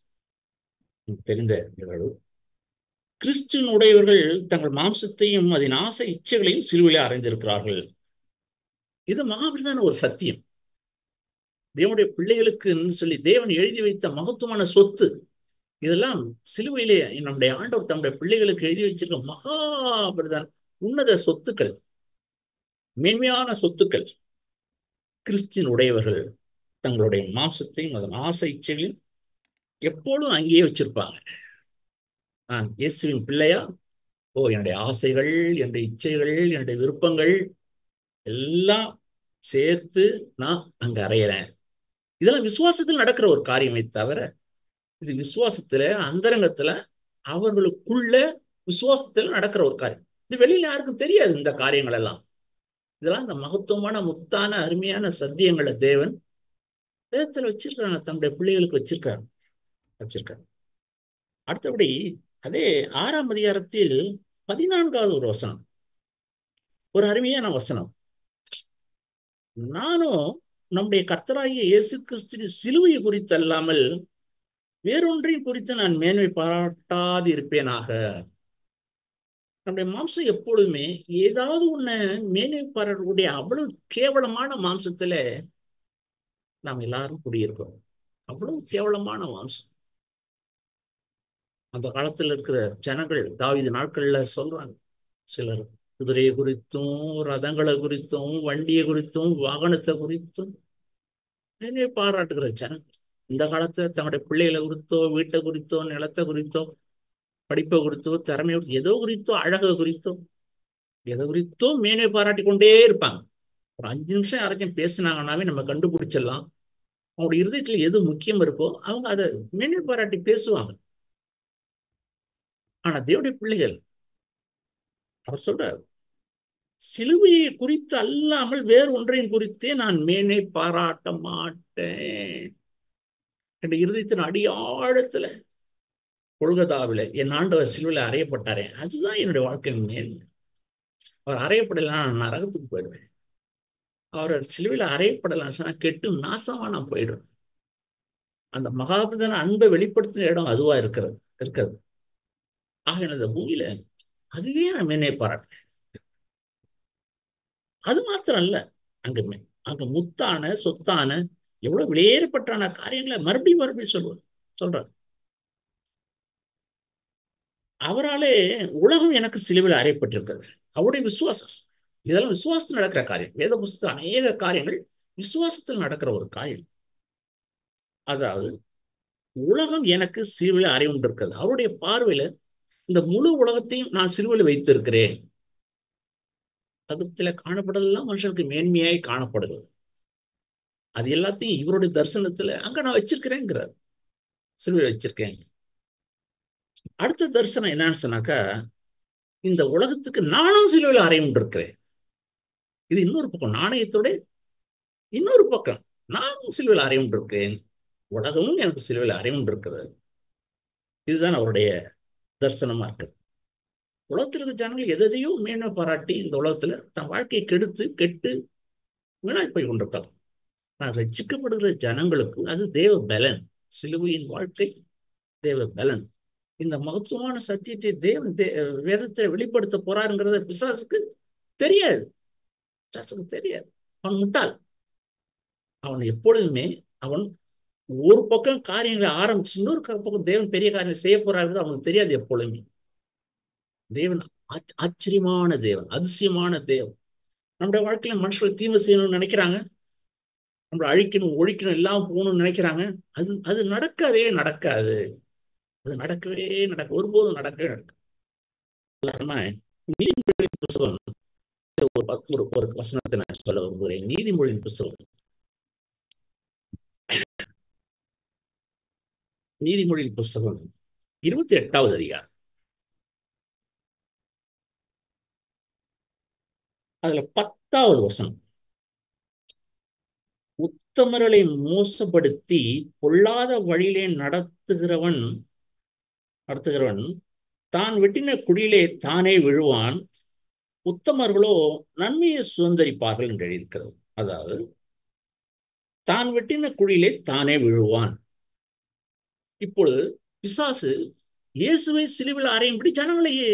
தெரிந்த நிகழ்வு கிறிஸ்துவின் உடையவர்கள் தங்கள் மாம்சத்தையும் அதன் ஆசை இச்சைகளையும் சிலுவையிலே அறைந்திருக்கிறார்கள் இது மகாபிரதான ஒரு சத்தியம் தேவனுடைய பிள்ளைகளுக்கு சொல்லி தேவன் எழுதி வைத்த மகத்துவமான சொத்து இதெல்லாம் சிலுவையிலே நம்முடைய ஆண்டவர் தம்முடைய பிள்ளைகளுக்கு எழுதி வச்சிருக்க மகாபிரதான உன்னத சொத்துக்கள் மேன்மையான சொத்துக்கள் கிறிஸ்தின் உடையவர்கள் தங்களுடைய மாம்சத்தையும் அதன் ஆசை இச்சைகளையும் எப்பொழுதும் அங்கேயே வச்சிருப்பாங்க நான் இயேசுவின் பிள்ளையா ஓ என்னுடைய ஆசைகள் என்னுடைய இச்சைகள் என்னுடைய விருப்பங்கள் எல்லாம் சேர்த்து நான் அங்க அறையிறேன் இதெல்லாம் விசுவாசத்தில் நடக்கிற ஒரு காரியமே தவிர இது விசுவாசத்துல அந்தரங்கத்துல அவர்களுக்குள்ள விசுவாசத்துல நடக்கிற ஒரு காரியம் இது வெளியில யாருக்கும் தெரியாது இந்த காரியங்கள் எல்லாம் இதெல்லாம் இந்த மகத்துவமான முத்தான அருமையான சத்தியங்களை தேவன் வேதத்துல வச்சிருக்காங்க தம்முடைய பிள்ளைகளுக்கு வச்சிருக்காங்க வச்சிருக்காங்க அடுத்தபடி அதே ஆறாம் அதிகாரத்தில் பதினான்காவது ஒரு வசனம் ஒரு அருமையான வசனம் நானும் நம்முடைய கர்த்தராகிய இயேசு கிறிஸ்துவின் சிலுவையை குறித்து அல்லாமல் வேறொன்றையும் குறித்து நான் மேன்மை பாராட்டாது இருப்பேனாக நம்முடைய மாம்சம் எப்பொழுதுமே ஏதாவது ஒண்ணு மேன்மை பாராட்டக்கூடிய அவ்வளவு கேவலமான மாம்சத்துல நாம் எல்லாரும் குடியிருக்கிறோம் அவ்வளவு கேவலமான மாம்சம் அந்த காலத்துல இருக்கிற ஜனங்கள் தாவித நாட்கள்ல சொல்றாங்க சிலர் குதிரையை குறித்தும் ரதங்களை குறித்தும் வண்டியை குறித்தும் வாகனத்தை குறித்தும் என்னை பாராட்டுகிற ஜனம் இந்த காலத்துல தங்களுடைய பிள்ளைகளை குறித்தோ வீட்டை குறித்தோ நிலத்தை குறித்தோ படிப்பை குறித்தோ திறமையை குறித்தோ ஏதோ குறித்தோ அழகை குறித்தோ எதை குறித்தோ மேனை பாராட்டி கொண்டே இருப்பாங்க ஒரு அஞ்சு நிமிஷம் யாராச்சும் பேசினாங்கன்னாவே நம்ம கண்டுபிடிச்சிடலாம் அவங்களுடைய இருதயத்துல எது முக்கியம் இருக்கோ அவங்க அதை மேனை பாராட்டி பேசுவாங்க ஆனா தேவடைய பிள்ளைகள் அவர் சொல்றார் சிலுவையை குறித்து அல்லாமல் வேறு ஒன்றையும் குறித்தே நான் மேனை பாராட்ட மாட்டேன் என் இருதயத்தின் அடியாழத்துல கொள்கதாவில் என் ஆண்டவர் சிலுவையில் அறையப்பட்டாரே அதுதான் என்னுடைய வாழ்க்கையின் மேல் அவர் அறையப்படலாம் நான் நரகத்துக்கு போயிடுவேன் அவர் சிலுவையில் அறையப்படலாம் சொன்னா கெட்டு நாசமா நான் போயிடுவேன் அந்த மகாபுதன அன்பை வெளிப்படுத்தின இடம் அதுவா இருக்கிறது இருக்கிறது ஆக இந்த பூமியில அதுவே நான் மேனே பாராட்டேன் அது மாத்திரம் அல்ல அங்க அங்க முத்தான சொத்தான எவ்வளவு வெளியேறப்பட்டான காரியங்களை மறுபடியும் மறுபடியும் சொல்லுவார் சொல்றார் அவராலே உலகம் எனக்கு சிலுவையில் அறையப்பட்டிருக்கிறது அவருடைய விசுவாசம் இதெல்லாம் விசுவாசத்தில் நடக்கிற காரியம் வேத புஸ்தகம் அநேக காரியங்கள் விசுவாசத்தில் நடக்கிற ஒரு காரியம் அதாவது உலகம் எனக்கு சிலுவையில் அறை இருக்கிறது அவருடைய பார்வையில இந்த முழு உலகத்தையும் நான் சிலுவையில் வைத்திருக்கிறேன் சதுப்தில காணப்படுறதெல்லாம் மனுஷனுக்கு மேன்மையாய் காணப்படுகிறது அது எல்லாத்தையும் இவருடைய தரிசனத்துல அங்க நான் வச்சிருக்கிறேங்கிறார் சிலுவையில் வச்சிருக்கேன் அடுத்த தரிசனம் என்னன்னு சொன்னாக்கா இந்த உலகத்துக்கு நானும் சிலுவையில் அறையும் இருக்கிறேன் இது இன்னொரு பக்கம் நாணயத்தோட இன்னொரு பக்கம் நானும் சிலுவையில் அறையும் இருக்கிறேன் உலகமும் எனக்கு சிலுவையில் அறையும் இருக்கிறது இதுதான் அவருடைய தரிசனமா இருக்கு உலகத்தில் இருக்க ஜனங்கள் எதையோ மேன்மை பாராட்டி இந்த உலகத்துல தன் வாழ்க்கையை கெடுத்து கெட்டு வீணாய் போய் கொண்டிருக்காங்க நான் ரசிக்கப்படுகிற ஜனங்களுக்கு அது தேவ பலன் சிலுவையின் வாழ்க்கை தேவ பலன் இந்த மகத்துவமான சத்தியத்தை தேவன் தே வேதத்தை வெளிப்படுத்த போறாருங்கிறத பிசாசுக்கு தெரியாது பிசாசுக்கு தெரியாது அவன் முட்டாள் அவன் எப்பொழுதுமே அவன் ஒரு பக்கம் காரியங்களை ஆரம்பிச்சு இன்னொரு பக்கம் தேவன் பெரிய காரியம் செய்ய போறாருங்கிறது அவனுக்கு தெரியாது எப்பொழுதுமே தேவன் ஆச்சரியமான தேவன் அதிசயமான தேவன் நம்முடைய வாழ்க்கையில மனுஷர்கள் தீமை செய்யணும்னு நினைக்கிறாங்க நம்மளை அழிக்கணும் ஒழிக்கணும் எல்லாம் போகணும்னு நினைக்கிறாங்க அது அது நடக்காதே நடக்காது அது நடக்கவே நடக்க ஒருபோதும் நடக்கவே நடக்கும் புஸ்தகம் ஒரு ஒரு வசனத்தை நான் சொல்ல விரும்புகிறேன் நீதிமொழியின் புஸ்தகம் நீதிமொழியின் புஸ்தகம் இருபத்தி எட்டாவது அதிகாரம் அதுல பத்தாவது வசனம் உத்தமர்களை மோசப்படுத்தி பொல்லாத வழியிலே நடத்துகிறவன் நடத்துகிறவன் தான் வெட்டின குடியிலே தானே விழுவான் உத்தமர்களோ நன்மையை சுதந்திரிப்பார்கள் என்று எழுதியிருக்கிறது அதாவது தான் வெட்டின குழியிலே தானே விழுவான் இப்பொழுது பிசாசு இயேசுவை சிலுவையில் அறையும்படி ஜனங்களையே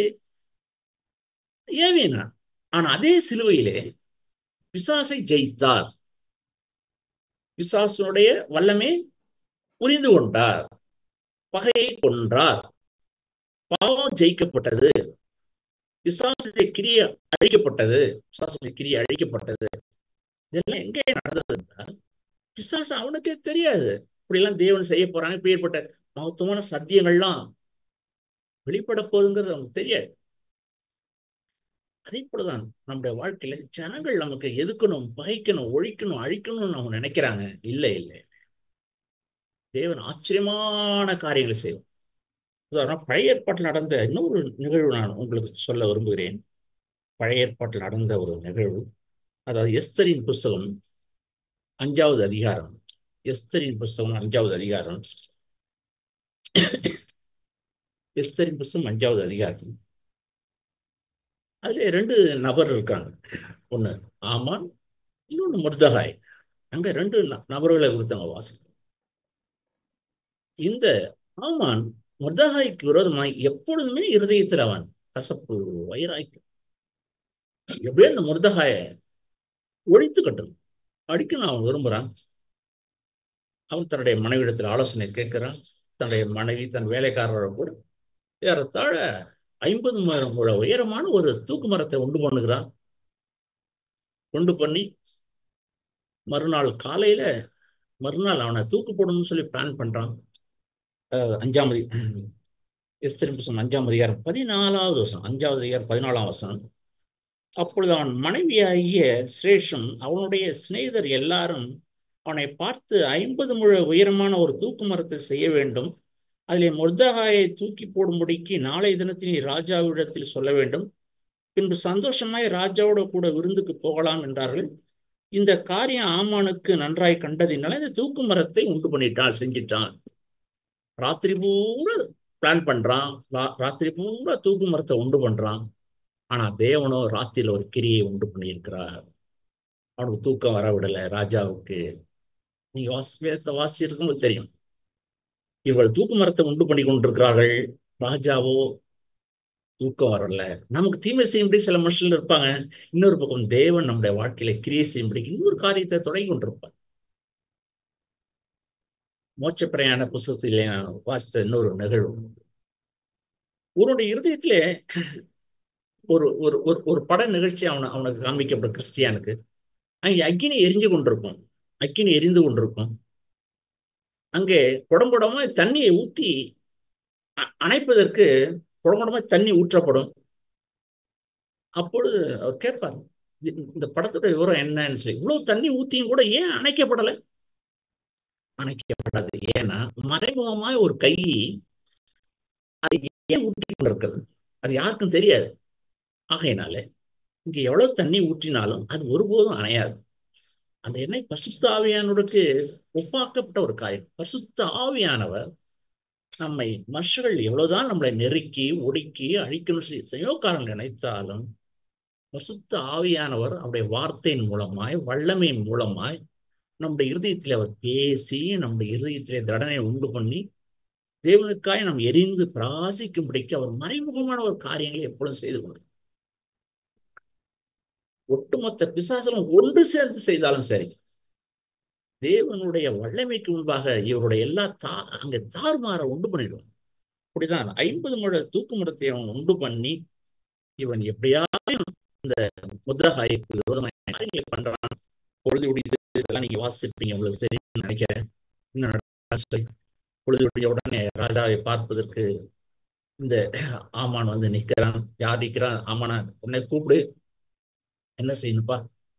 ஏவினான் ஆனா அதே சிலுவையிலே பிசாசை ஜெயித்தார் பிசாசனுடைய வல்லமே புரிந்து கொண்டார் பகையை கொன்றார் பாவம் ஜெயிக்கப்பட்டது பிசாசுடைய கிரிய அழிக்கப்பட்டது பிசாசுடைய கிரிய அழிக்கப்பட்டது இதெல்லாம் எங்கே நடந்தது என்றால் பிசாசு அவனுக்கே தெரியாது இப்படியெல்லாம் தேவன் செய்ய போறாங்க இப்ப ஏற்பட்ட மகத்துவமான சத்தியங்கள்லாம் வெளிப்பட போகுதுங்கிறது அவனுக்கு தெரியாது அதே போலதான் நம்முடைய வாழ்க்கையில ஜனங்கள் நமக்கு எதுக்கணும் பகைக்கணும் ஒழிக்கணும் அழிக்கணும்னு அவங்க நினைக்கிறாங்க இல்லை இல்லை தேவன் ஆச்சரியமான காரியங்களை செய்வோம் உதாரணம் பழைய ஏற்பாட்டில் நடந்த இன்னொரு நிகழ்வு நான் உங்களுக்கு சொல்ல விரும்புகிறேன் பழைய ஏற்பாட்டில் நடந்த ஒரு நிகழ்வு அதாவது எஸ்தரின் புஸ்தகம் அஞ்சாவது அதிகாரம் எஸ்தரின் புஸ்தகம் அஞ்சாவது அதிகாரம் எஸ்தரின் புஸ்தகம் அஞ்சாவது அதிகாரம் அதுல ரெண்டு நபர் இருக்காங்க ஒண்ணு ஆமான் இன்னொன்னு முர்தகாய் அங்க ரெண்டு நபர்களை கொடுத்தாங்க வாசகம் இந்த ஆமான் முர்தகாய்க்கு விரோதமாய் எப்பொழுதுமே இருதயத்தில் அவன் கசப்பு வயிறாய்க்கும் எப்படியோ இந்த முர்தகாய ஒழித்து கட்டணும் அடிக்கணும் அவன் விரும்புறான் அவன் தன்னுடைய மனைவிடத்தில் ஆலோசனை கேட்கிறான் தன்னுடைய மனைவி தன் வேலைக்காரரோட கூட ஏறத்தாழ ஐம்பது முழ உயரமான ஒரு தூக்கு மரத்தை உண்டு பண்ணுகிறான் கொண்டு பண்ணி மறுநாள் காலையில மறுநாள் அவனை தூக்கு போடணும்னு சொல்லி பிளான் பண்றான் அஹ் அஞ்சாம் அதி எஸ்தரின் புஸ்தகம் அஞ்சாம் அதிகாரம் பதினாலாவது வசனம் அஞ்சாவது அதிகாரம் பதினாலாம் வசனம் அப்பொழுது அவன் மனைவியாகிய சிரேஷம் அவனுடைய சிநேகிதர் எல்லாரும் அவனை பார்த்து ஐம்பது முழ உயரமான ஒரு தூக்கு மரத்தை செய்ய வேண்டும் அதிலே மொர்தகாயை தூக்கி போடும்படிக்கு நாளை தினத்தில் நீ ராஜாவிடத்தில் சொல்ல வேண்டும் பின்பு சந்தோஷமாய் ராஜாவோட கூட விருந்துக்கு போகலாம் என்றார்கள் இந்த காரியம் ஆமானுக்கு நன்றாய் கண்டதினால இந்த தூக்கு மரத்தை உண்டு பண்ணிட்டான் செஞ்சிட்டான் ராத்திரி பூரா பிளான் பண்றான் ரா- ராத்திரி பூரா தூக்கு மரத்தை உண்டு பண்றான் ஆனா தேவனோ ராத்திரில ஒரு கிரியை உண்டு பண்ணியிருக்கிறார் அவனுக்கு தூக்கம் வர விடல ராஜாவுக்கு நீங்க வாசி வேதத்தை வாசிச்சிருக்கவங்களுக்கு தெரியும் இவர்கள் தூக்கு மரத்தை உண்டு பண்ணி கொண்டிருக்கிறார்கள் ராஜாவோ தூக்கம் வரல நமக்கு தீமை செய்யும்படி சில மனுஷர்கள் இருப்பாங்க இன்னொரு பக்கம் தேவன் நம்முடைய வாழ்க்கையில கிரியை செய்யும்படி இன்னொரு காரியத்தை தொடங்கி கொண்டிருப்பார் மோட்ச பிரயாண புஸ்தகத்திலே நான் வாசித்த இன்னொரு நிகழ்வு உன்னுடைய இருதயத்திலே ஒரு ஒரு ஒரு ஒரு பட நிகழ்ச்சி அவனை அவனுக்கு காண்பிக்கப்பட்ட கிறிஸ்டியானுக்கு அங்கே அக்கினி எரிஞ்சு கொண்டிருக்கும் அக்கினி எரிந்து கொண்டிருக்கும் அங்கே குடங்குடமா தண்ணியை ஊற்றி அ- அணைப்பதற்கு குடங்குடமா தண்ணி ஊற்றப்படும் அப்பொழுது அவர் கேட்பார் "இது- இந்த படத்துடைய விவரம் என்னன்னு சொல்லி இவ்வளவு தண்ணி ஊத்தியும் கூட ஏன் அணைக்கப்படலை அணைக்கப்படாது ஏன்னா மறைமுகமாய் ஒரு கை அது ஏன் ஊற்றி கொண்டிருக்கிறது அது யாருக்கும் தெரியாது ஆகையினால இங்க எவ்வளவு தண்ணி ஊற்றினாலும் அது ஒருபோதும் அணையாது அந்த எண்ணெய் பசுத்த ஆவியானவருக்கு ஒப்பாக்கப்பட்ட ஒரு காயம் பசுத்த ஆவியானவர் நம்மை மனுஷர்கள் எவ்வளவுதான் நம்மளை நெருக்கி ஒடுக்கி அழிக்கணும் சொல்லி எத்தனையோ காரணம் நினைத்தாலும் பசுத்த ஆவியானவர் அவருடைய வார்த்தையின் மூலமாய் வல்லமையின் மூலமாய் நம்முடைய இருதயத்தில் அவர் பேசி நம்முடைய இருதயத்திலே தடனை உண்டு பண்ணி தேவனுக்காய் நாம் எரிந்து பிராசிக்கும்படிக்கு அவர் மறைமுகமான ஒரு காரியங்களை எப்பொழுதும் செய்து கொண்டு ஒட்டுமொத்த பிசாசலும் ஒன்று சேர்ந்து செய்தாலும் சரி தேவனுடைய வல்லமைக்கு முன்பாக இவருடைய எல்லா தா அங்க தாறுமாற உண்டு பண்ணிடுவான் அப்படிதான் ஐம்பது முழ தூக்கு மரத்தை அவன் உண்டு பண்ணி இவன் எப்படியாவது இந்த முத்ரகாய்க்கு விரோதமாக காரியங்களை பண்றான் பொழுது முடியுது இதெல்லாம் நீங்க வாசிப்பீங்க உங்களுக்கு தெரியும் நினைக்கிறேன் இன்னும் நடக்காது சொல்லி. பொழுது முடிய உடனே ராஜாவை பார்ப்பதற்கு இந்த ஆமான் வந்து நிக்கிறான் யார் நிக்கிறான் ஆமானா உன்னை கூப்பிடு என்ன செய்யணும்ப்பா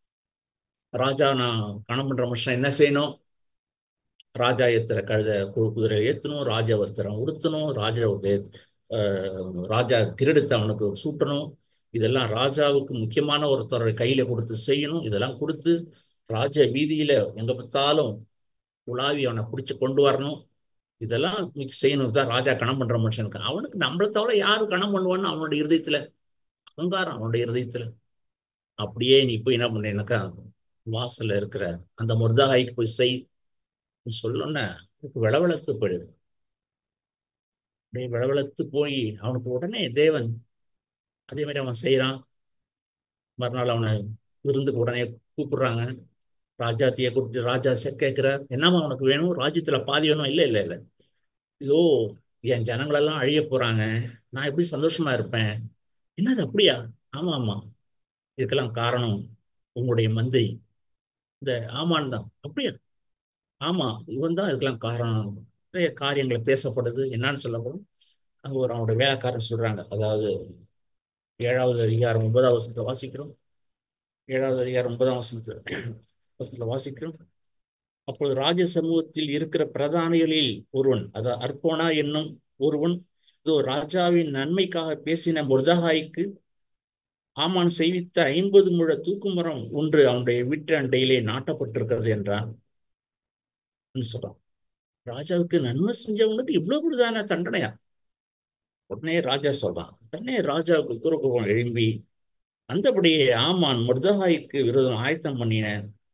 ராஜா நான் கணம் பண்ற மனுஷன் என்ன செய்யணும் ராஜா ஏத்துற கழுத கு- குதிரை ஏத்தணும் ராஜ வஸ்திரம் உடுத்தணும் ராஜ வே- அஹ், ராஜா கிரீடத்தை அவனுக்கு சூட்டணும் இதெல்லாம் ராஜாவுக்கு முக்கியமான ஒருத்தரோட கையில கொடுத்து செய்யணும் இதெல்லாம் கொடுத்து ராஜ வீதியில எங்க பார்த்தாலும் உலாவி அவனை பிடிச்சு கொண்டு வரணும் இதெல்லாம் இன்னைக்கு செய்யணும் தான் ராஜா கணம் பண்ற மனுஷனுக்கு அவனுக்கு நம்மளை தவிர யாரு கணம் பண்ணுவான்னு அவனுடைய இருதயத்துல அகங்காரம் அவனுடைய இருதயத்துல அப்படியே நீ போய் என்ன பண்ணேனாக்கா வாசல்ல இருக்கிற அந்த முர்தாகாய்க்கு போய் செய் சொல்லணும்னா விளவளத்து போயிடுது அப்படியே விளவளத்து போய் அவனுக்கு உடனே தேவன் அதே மாதிரி அவன் செய்யறான் மறுநாள் அவனை விருந்துக்கு உடனே கூப்பிடுறாங்க ராஜாத்திய கூப்பிட்டு ராஜா செ- கேட்கிறார் என்னம்மா அவனுக்கு வேணும் ராஜ்யத்துல பாதி வேணும் இல்லை இல்லை இல்லை ஐயோ என் ஜனங்களெல்லாம் அழிய போறாங்க நான் எப்படி சந்தோஷமா இருப்பேன் என்னது அப்படியா ஆமா ஆமா இதுக்கெல்லாம் காரணம் உங்களுடைய மந்தை இந்த ஆமான் தான் அப்படியா ஆமா இவன் தான் இதுக்கெல்லாம் காரணம் நிறைய காரியங்களை பேசப்படுது என்னன்னு சொல்லப்படும் அங்க ஒரு அவனுடைய வேலைக்காரன் சொல்றாங்க அதாவது ஏழாவது அதிகாரம் ஒன்பதாம் வசனத்தை வாசிக்கிறோம் ஏழாவது அதிகாரம் ஒன்பதாம் வசனத்துல வசனத்துல வாசிக்கிறோம் அப்பொழுது ராஜ சமூகத்தில் இருக்கிற பிரதானிகளில் ஒருவன் அதாவது அர்ப்போனா என்னும் ஒருவன் இதோ ராஜாவின் நன்மைக்காக பேசின முர்தகாய்க்கு ஆமான் செய்வித்த ஐம்பது முழ தூக்குமரம் ஒன்று அவனுடைய வீட்டு அண்டையிலே நாட்டப்பட்டிருக்கிறது என்றான் சொல்றான் ராஜாவுக்கு நன்மை செஞ்சவனுக்கு இவ்வளவு பெரிதான தண்டனையா உடனே ராஜா சொல்றான் உடனே ராஜாவுக்கு குறுக்கோபம் எழும்பி அந்தபடியே ஆமான் முர்தகாய்க்கு விரோதம் ஆயத்தம் பண்ணின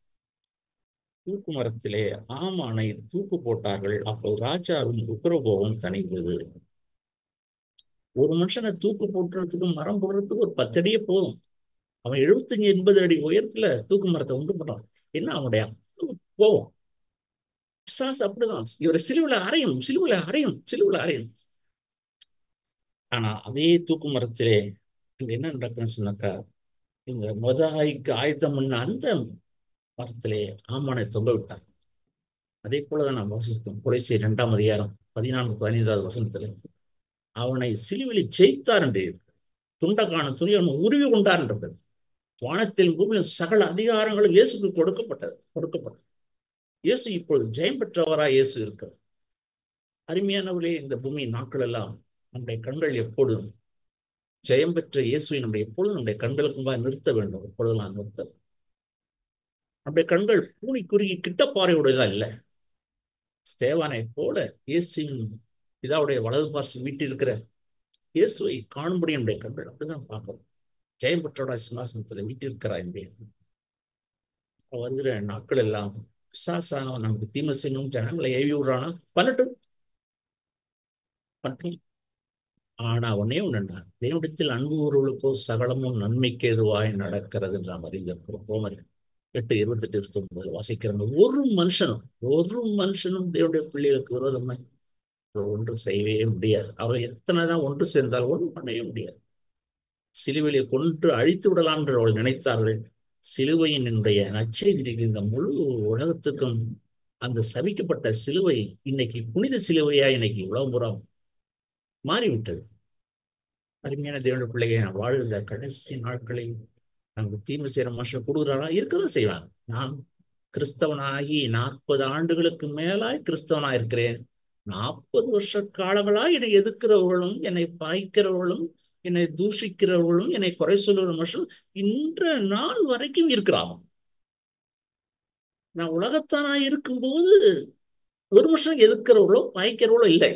தூக்கு மரத்திலே ஆமானை தூக்கு போட்டார்கள் அப்போது ராஜாவின் உக்கிரகோபம் தணிந்தது ஒரு மனுஷனை தூக்கு போட்டுறதுக்கு மரம் போடுறதுக்கு ஒரு பத்தடியே போதும் அவன் எழுபத்தஞ்சு எண்பது அடி உயரத்துல தூக்கு மரத்தை உண்டு பண்றான் என்ன அவனுடைய கோபம் பிசாசு அப்படிதான் இவரை சிலுவில அறையும் சிலுவில அறையும் சிலுவில அறையும் ஆனா அதே தூக்கு மரத்திலே இங்க என்ன நடக்குதுன்னு சொன்னாக்கா இந்த மொதாய்க்கு ஆயுதம் பண்ண அந்த மரத்திலே ஆமானை தொங்க விட்டார் அதே போலதான் நாம் வாசித்தோம் கொலைசை இரண்டாம் அதிகாரம் பதினான்கு பதினைந்தாவது வசனத்தில் அவனை சிலுவிலி ஜெயித்தார் என்று துண்டக்கான துணி அவன் உருவி கொண்டார் என்றது வானத்தில் பூமியில் சகல அதிகாரங்களும் இயேசுக்கு கொடுக்கப்பட்டது கொடுக்கப்பட்டது இயேசு இப்பொழுது ஜெயம் பெற்றவராய் இயேசு இருக்கிறார் அருமையானவர்களே இந்த பூமி நாட்கள் எல்லாம் நம்முடைய கண்கள் எப்பொழுதும் ஜெயம் பெற்ற இயேசுவை நம்முடைய எப்பொழுதும் நம்முடைய கண்களுக்கு முன்பாக நிறுத்த வேண்டும் எப்பொழுதெல்லாம் நிறுத்த நம்முடைய கண்கள் பூனி குறுகி கிட்டப்பாறையுடையதா இல்லை ஸ்தேவானை போல இயேசுவின் பிதாவுடைய வலது பாசம் வீட்டில் இயேசுவை காணும்படி நம்முடைய கண்கள் அப்படிதான் பார்க்கணும் ஜெயம் பெற்றோட சிம்மாசனத்தில் வீட்டிருக்கிறார் என்பேன் வருகிற நாட்கள் எல்லாம் பிசாசா நமக்கு தீமை செய்யணும் ஜனங்களை ஏவி விடுறானா பண்ணட்டும் பண்ணட்டும் ஆனா ஒன்னே ஒண்ணுன்னா தேவனிடத்தில் அன்பு உறவுகளுக்கோ சகலமும் நன்மைக்கு எதுவாய் நடக்கிறது நாம் அறிந்திருக்கிறோம் ரோமர் எட்டு இருபத்தெட்டு இருபத்தி ஒன்பது வாசிக்கிறாங்க ஒரு மனுஷனும் ஒரு மனுஷனும் தேவனுடைய பிள்ளைகளுக்கு விரோதமாய் ஒன்று செய்யவே முடியாது அவர் எத்தனை தான் ஒன்று சேர்ந்தால் ஒன்றும் பண்ணவே முடியாது சிலுவையை கொன்று அழித்து விடலாம் என்று அவர்கள் நினைத்தார்கள் சிலுவையினுடைய நச்செய்தி இந்த முழு உலகத்துக்கும் அந்த சபிக்கப்பட்ட சிலுவை இன்னைக்கு புனித சிலுவையா இன்னைக்கு உலகம் புறம் மாறிவிட்டது அருமையான தேவனுடைய பிள்ளைகளை நான் வாழ்ந்த கடைசி நாட்களில் நமக்கு தீமை செய்யற மனுஷன் கொடுக்குறாரா இருக்கதான் செய்வாங்க நான் கிறிஸ்தவனாகி நாற்பது ஆண்டுகளுக்கு மேலாய் கிறிஸ்தவனா இருக்கிறேன் நாற்பது வருஷ காலங்களாய் என்னை எதிர்க்கிறவர்களும் என்னை பாய்க்கிறவர்களும் என்னை தூஷிக்கிறவர்களும் என்னை குறை சொல்லுகிற மனுஷன் இன்ற நாள் வரைக்கும் இருக்கிறாங்க நான் உலகத்தானா இருக்கும்போது ஒரு மனுஷன் எதிர்க்கிறவர்களோ பாய்க்கிறவர்களோ இல்லை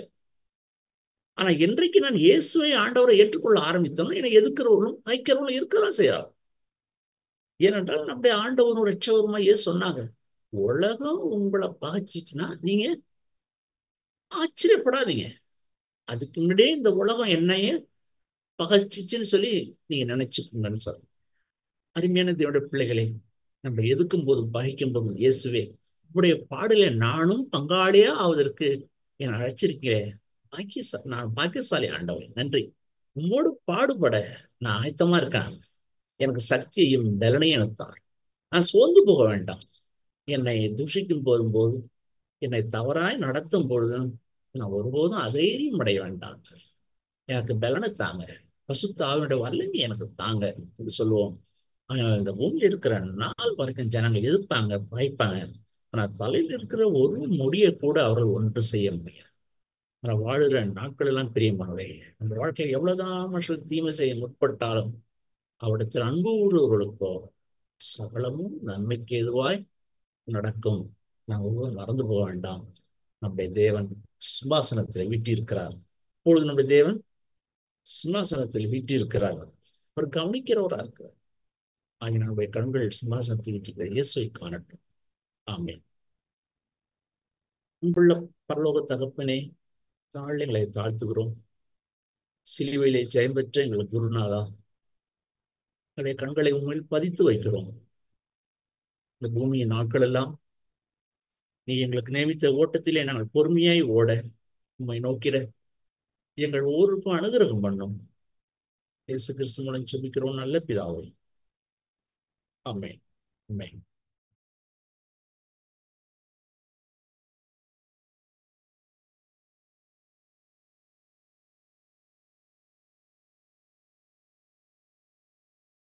ஆனா என்றைக்கு நான் இயேசுவை ஆண்டவரை ஏற்றுக்கொள்ள ஆரம்பித்தோம் என்னை எதிர்க்கிறவர்களும் பாய்க்கிறவர்களும் இருக்கதான் செய்யறாங்க ஏனென்றால் நம்முடைய ஆண்டவரும் ரட்சவருமா ஏன் சொன்னாங்க உலகம் உங்களை பகைச்சிச்சுன்னா நீங்க ஆச்சரியப்படாதீங்க அதுக்கு முன்னாடியே இந்த உலகம் என்னையே பகச்சிச்சுன்னு சொல்லி நீங்க நினைச்சுக்கோங்கன்னு சொல்ல அருமையான தேவனுடைய பிள்ளைகளை நம்ம எதுக்கும் போதும் பகைக்கும் போதும் இயேசுவே உடைய பாடல நானும் பங்காளியா ஆவதற்கு என் அழைச்சிருக்கிறேன் பாக்கியசா நான் பாக்கியசாலி ஆண்டவன் நன்றி உம்மோடு பாடுபட நான் ஆயத்தமா இருக்கேன் எனக்கு சக்தியையும் பலனையும் எனத்தான் நான் சோர்ந்து போக வேண்டாம் என்னை தூஷிக்கும் போதும் போது என்னை தவறாய் நடத்தும் பொழுதும் நான் ஒருபோதும் அதைரியம் அடைய வேண்டாம் எனக்கு பலனை தாங்க பசுத்தாவினுடைய வல்லமை எனக்கு தாங்க என்று சொல்லுவோம் இந்த பூமியில் இருக்கிற நாள் வரைக்கும் ஜனங்கள் எதிர்ப்பாங்க பயப்பாங்க ஆனா தலையில் இருக்கிற ஒரு முடியை கூட அவர்கள் ஒன்று செய்ய முடியாது ஆனால் வாழுகிற நாட்கள் எல்லாம் பிரியமானவை அந்த வாழ்க்கையில் எவ்வளவுதான் மனுஷன் தீமை செய்ய முற்பட்டாலும் அவரிடத்தில் அன்பு கூறுவர்களுக்கோ சகலமும் நன்மைக்கு எதுவாய் நடக்கும் நாம் ஒருவரும் மறந்து போக வேண்டாம் நம்முடைய தேவன் சிம்மாசனத்தில் வீட்டிருக்கிறார் இப்பொழுது நம்முடைய தேவன் சிம்மாசனத்தில் வீட்டிருக்கிறார் அவர் கவனிக்கிறவரா இருக்கிறார் ஆகிய நம்முடைய கண்கள் சிம்மாசனத்தில் வீட்டிருக்கிற இயேசுவை காணட்டும் ஆமே அன்புள்ள பரலோக தகப்பனே தாழ்நிலை தாழ்த்துகிறோம் சிலுவையிலே ஜெயம் பெற்ற எங்களுக்கு குருநாதா எங்களுடைய கண்களை உண்மையில் பதித்து வைக்கிறோம் இந்த பூமியின் நாட்கள் எல்லாம் நீ எங்களுக்கு நியமித்த ஓட்டத்திலே நாங்கள் பொறுமையாய் ஓட உண்மை நோக்கிட எங்கள் ஒவ்வொருக்கும் அனுகிரகம் பண்ணும் இயேசு கிறிஸ்து மூலம் செபிக்கிறோம் நல்ல பிதாவை அம்மே அம்மே